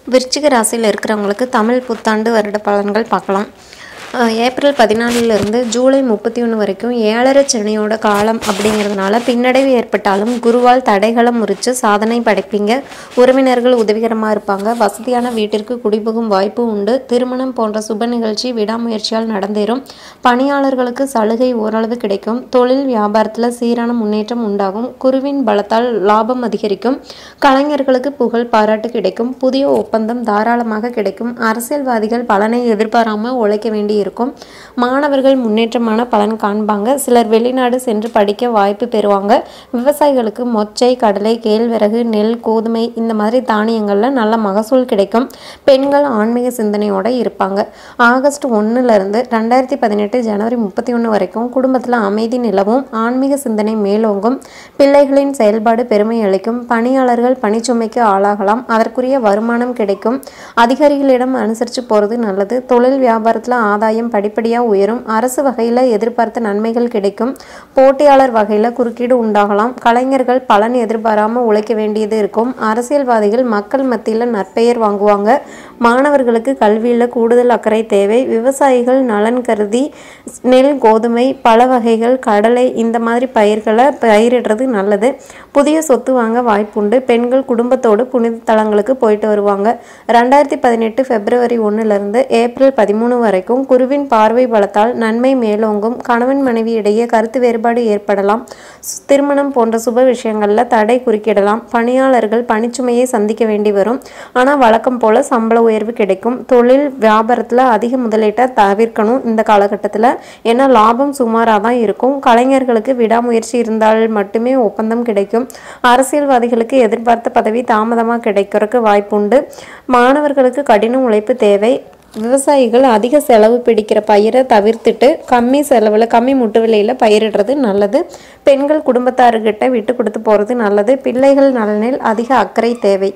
விருச்சிக ராசியில் இருக்கிறவங்களுக்கு தமிழ் புத்தாண்டு வருட பலன்கள் பார்க்கலாம் அஹ் ஏப்ரல் பதினாலிருந்து ஜூலை முப்பத்தி ஒன்று வரைக்கும் ஏழரை சனியோட காலம் அப்படிங்கிறதுனால பின்னடைவு ஏற்பட்டாலும் குருவால் தடைகளை முறித்து சாதனை படைப்பீங்க உறவினர்கள் உதவிகரமாக இருப்பாங்க வசதியான வீட்டிற்கு குடிபுகும் வாய்ப்பு உண்டு திருமணம் போன்ற சுப நிகழ்ச்சி விடாமுயற்சியால் நடந்தேறும் பணியாளர்களுக்கு சலுகை ஓரளவு கிடைக்கும் தொழில் வியாபாரத்தில் சீரான முன்னேற்றம் உண்டாகும் குருவின் பலத்தால் லாபம் அதிகரிக்கும் கலைஞர்களுக்கு புகழ் பாராட்டு கிடைக்கும் புதிய ஒப்பந்தம் தாராளமாக கிடைக்கும் அரசியல்வாதிகள் பலனை எதிர்பாராமல் உழைக்க வேண்டி இருக்கும் மாணவர்கள் முன்னேற்றமான பலன் காண்பாங்க சிலர் வெளிநாடு சென்று படிக்க வாய்ப்பு பெறுவாங்க விவசாயிகளுக்கு மொச்சை கடலை கேழ்வரகு நெல் கோதுமை இந்த மாதிரி தானியங்கள்ல நல்ல மகசூல் கிடைக்கும் பெண்கள் ஆன்மீக சிந்தனையோட இருப்பாங்க ஆகஸ்ட் ஒன்றுலேருந்து ரெண்டாயிரத்தி பதினெட்டு ஜனவரி முப்பத்தி ஒன்று வரைக்கும் குடும்பத்தில் அமைதி நிலவும் ஆன்மீக சிந்தனை மேலோங்கும் பிள்ளைகளின் செயல்பாடு பெருமை அளிக்கும் பணியாளர்கள் பணிச்சுமைக்கு ஆளாகலாம் அதற்குரிய வருமானம் கிடைக்கும் அதிகாரிகளிடம் அனுசரித்து போகிறது நல்லது தொழில் வியாபாரத்தில் ஆதாயம் படிப்படியாக உயரும் அரசு வகையில் எதிர்பார்த்த நன்மைகள் கிடைக்கும் போட்டியாளர் வகையில் குறுக்கீடு உண்டாகலாம் கலைஞர்கள் பலன் எதிர்பாராமல் உழைக்க வேண்டியது இருக்கும் அரசியல்வாதிகள் மக்கள் மத்தியில் நற்பெயர் வாங்குவாங்க மாணவர்களுக்கு கல்வியில் கூடுதல் அக்கறை தேவை விவசாயிகள் நலன் கருதி நெல் கோதுமை பல வகைகள் கடலை இந்த மாதிரி பயிர்களை பயிரிடுறது நல்லது புதிய சொத்து வாங்க வாய்ப்புண்டு பெண்கள் குடும்பத்தோடு புனித தலங்களுக்கு போயிட்டு வருவாங்க ரெண்டாயிரத்தி பதினெட்டு பிப்ரவரி ஒன்றுலேருந்து ஏப்ரல் பதிமூணு வரைக்கும் குருவின் பார்வை பலத்தால் நன்மை மேலோங்கும் கணவன் மனைவி இடையே கருத்து வேறுபாடு ஏற்படலாம் ஸ்- திருமணம் போன்ற சுப விஷயங்களில் தடை குறுக்கிடலாம் பணியாளர்கள் பணிச்சுமையை சந்திக்க வேண்டி வரும் ஆனால் வழக்கம் போல சம்பள உயர்வு கிடைக்கும் தொழில் வியாபாரத்தில் அதிக முதலீட்டை தவிர்க்கணும் இந்த காலகட்டத்தில் ஏன்னா லாபம் சுமாராக தான் இருக்கும் கலைஞர்களுக்கு விடாமுயற்சி இருந்தால் மட்டுமே ஒப்பந்தம் கிடைக்கும் அரசியல்வாதிகளுக்கு எதிர்பார்த்த பதவி தாமதமாக கிடைக்கிறதுக்கு வாய்ப்புண்டு மாணவர்களுக்கு கடின உழைப்பு தேவை விவசாயிகள் அதிக செலவு பிடிக்கிற பயிரை தவிர்த்துட்டு கம்மி செலவில் கம்மி முட்டு விலையில் பயிரிடுறது நல்லது பெண்கள் குடும்பத்தாருக்கிட்ட விட்டு கொடுத்து போகிறது நல்லது பிள்ளைகள் நலனில் அதிக அக்கறை தேவை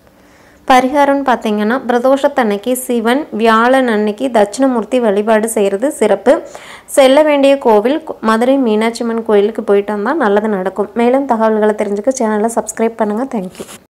பரிகாரம்னு பார்த்தீங்கன்னா பிரதோஷத்தன்னைக்கு சிவன் வியாழன் அன்னைக்கு தட்சிணமூர்த்தி வழிபாடு செய்கிறது சிறப்பு செல்ல வேண்டிய கோவில் மதுரை மீனாட்சி அம்மன் கோயிலுக்கு போயிட்டு வந்தால் நல்லது நடக்கும் மேலும் தகவல்களை தெரிஞ்சுக்க சேனலை சப்ஸ்கிரைப் பண்ணுங்கள் தேங்க்யூ